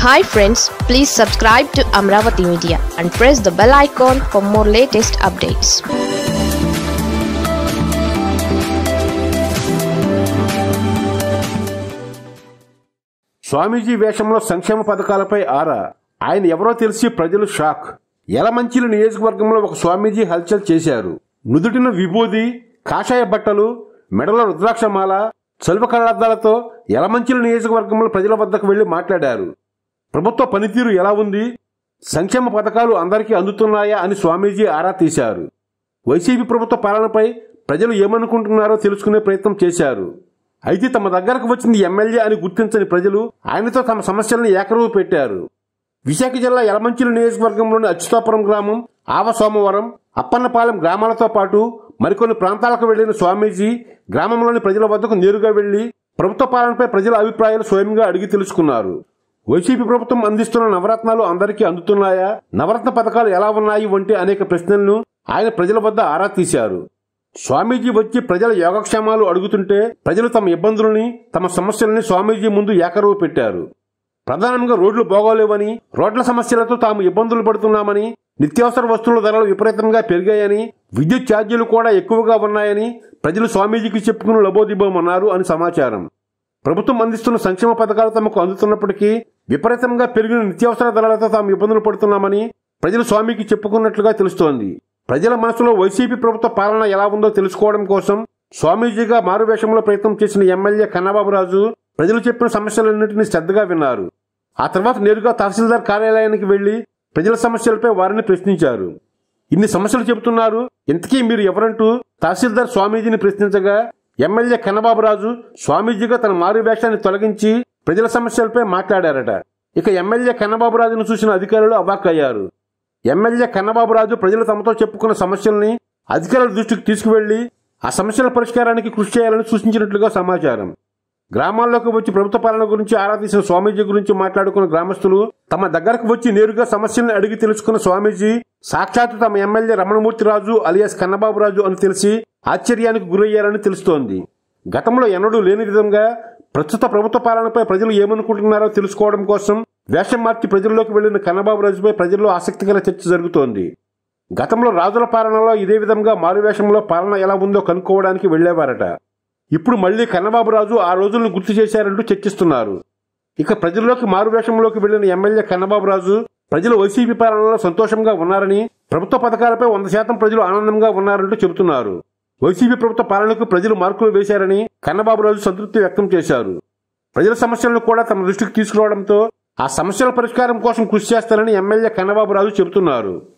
hi friends please subscribe to Amaravati media and press the bell icon for more latest updates స్వామీజీ వేషంలో సంక్షేమ పథకాలపై ఆరా ఆయన ఎవరో తెలిసి ప్రజలు షాక్ యలమంచిలి నియోజకవర్గంలో ఒక స్వామీజీ హల్చల్ చేశారు నుదుటిన విభూది కాషాయ బట్టలు మెడలో రుద్రాక్షమాల చలువ కళ్ళద్దాలతో యలమంచిలి నియోజకవర్గంలో ప్రజల వద్దకు వెళ్లి మాట్లాడారు ప్రభుత్వ పనితీరు ఎలా ఉంది సంక్షేమ పథకాలు అందరికీ అందుతున్నాయా అని స్వామీజీ ఆరా తీశారు వైసీపీ ప్రభుత్వ పాలనపై ప్రజలు ఏమనుకుంటున్నారో తెలుసుకునే ప్రయత్నం చేశారు అయితే తమ దగ్గరకు వచ్చింది ఎమ్మెల్యే అని గుర్తించని ప్రజలు ఆయనతో తమ సమస్యలను ఏకరువు పెట్టారు విశాఖ జిల్లా యలమంచిలి నియోజకవర్గంలోని అచ్యుతాపురం గ్రామం ఆవ సోమవరం అప్పన్నపాలెం గ్రామాలతో పాటు మరికొన్ని ప్రాంతాలకు వెళ్లిన స్వామీజీ గ్రామంలోని ప్రజల వద్దకు నేరుగా వెళ్లి ప్రభుత్వ పాలనపై ప్రజల అభిప్రాయాలు స్వయంగా అడిగి తెలుసుకున్నారు వైసీపీ ప్రభుత్వం అందిస్తున్న నవరత్నాలు అందరికీ అందుతున్నాయా నవరత్న పథకాలు ఎలా ఉన్నాయి వంటి అనేక ప్రశ్నలను ఆయన ప్రజల వద్ద ఆరా తీశారు స్వామీజీ వచ్చి ప్రజల యోగక్షేమాలు అడుగుతుంటే ప్రజలు తమ ఇబ్బందులని తమ సమస్యలని స్వామీజీ ముందు ఏకరువు పెట్టారు ప్రధానంగా రోడ్లు బాగోలేవని రోడ్ల సమస్యలతో తాము ఇబ్బందులు పడుతున్నామని నిత్యావసర వస్తువుల ధరలు విపరీతంగా పెరిగాయని విద్యుత్ ఛార్జీలు కూడా ఎక్కువగా ఉన్నాయని ప్రజలు స్వామీజీకి చెప్పుకుని లబోదిబోమన్నారు అని సమాచారం ప్రభుత్వం అందిస్తున్న సంక్షేమ పథకాలు తమకు అందుతున్నప్పటికీ విపరీతంగా పెరిగిన నిత్యావసర ధరలతో తాము ఇబ్బందులు పడుతున్నామని ప్రజలు స్వామికి చెప్పుకున్నట్లుగా తెలుస్తోంది ప్రజల మనసులో వైసీపీ ప్రభుత్వ పాలన ఎలా ఉందో తెలుసుకోవడం కోసం స్వామీజీగా మారువేషంలో ప్రయత్నం చేసిన ఎమ్మెల్యే కన్నబాబురాజు ప్రజలు చెప్పిన సమస్యలన్నింటినీ శ్రద్ధగా విన్నారు ఆ తర్వాత నేరుగా తహసీల్దార్ కార్యాలయానికి వెళ్లి ప్రజల సమస్యలపై వారిని ప్రశ్నించారు ఇన్ని సమస్యలు చెబుతున్నారు ఇంతకీ మీరు ఎవరంటూ తహసీల్దార్ స్వామీజీని ప్రశ్నించగా ఎమ్మెల్యే కన్నబాబురాజు స్వామీజీగా తన మారు వేషాన్ని తొలగించి ప్రజల సమస్యలపై మాట్లాడారట ఇక ఎమ్మెల్యే కన్నబాబురాజును చూసిన అధికారులు అవాక్కయ్యారు ఎమ్మెల్యే కన్నబాబురాజు ప్రజలు తమతో చెప్పుకున్న సమస్యల్ని అధికారుల దృష్టికి తీసుకువెళ్లి ఆ సమస్యల పరిష్కారానికి కృషి చేయాలని సూచించినట్లుగా సమాచారం గ్రామాల్లోకి వచ్చి ప్రభుత్వ పాలన గురించి ఆరా తీసిన స్వామీజీ గురించి మాట్లాడుకున్న గ్రామస్తులు తమ దగ్గరకు వచ్చి నేరుగా సమస్యల్ని అడిగి తెలుసుకున్న స్వామీజీ సాక్షాత్తు తమ ఎమ్మెల్యే రమణమూర్తిరాజు అలియాస్ కన్నబాబురాజు అని తెలిసి ఆశ్చర్యానికి గురయ్యారని తెలుస్తోంది గతంలో ఎన్నడూ లేని విధంగా ప్రస్తుత ప్రభుత్వ పాలనపై ప్రజలు ఏమనుకుంటున్నారో తెలుసుకోవడం కోసం వేషం మార్చి ప్రజల్లోకి వెళ్లిన కన్నబాబురాజుపై ప్రజల్లో ఆసక్తికర చర్చ జరుగుతోంది గతంలో రాజుల పాలనలో ఇదే విధంగా మారువేషంలో పాలన ఎలా ఉందో కనుక్కోవడానికి వెళ్లేవారట ఇప్పుడు మళ్లీ కన్నబాబురాజు ఆ రోజులను గుర్తు చేశారంటూ చర్చిస్తున్నారు ఇక ప్రజల్లోకి మారువేషంలోకి వెళ్లిన ఎమ్మెల్యే కన్నబాబురాజు ప్రజలు వైసీపీ పాలనలో సంతోషంగా ఉన్నారని ప్రభుత్వ పథకాలపై వంద శాతం ప్రజలు ఆనందంగా ఉన్నారంటూ చెబుతున్నారు వైసీపీ ప్రభుత్వ పాలనకు ప్రజలు మార్కులు వేశారని కన్నబాబురాజు సంతృప్తి వ్యక్తం చేశారు ప్రజల సమస్యలను కూడా తమ దృష్టికి తీసుకురావడంతో ఆ సమస్యల పరిష్కారం కోసం కృషి చేస్తారని ఎమ్మెల్యే కన్నబాబురాజు చెబుతున్నారు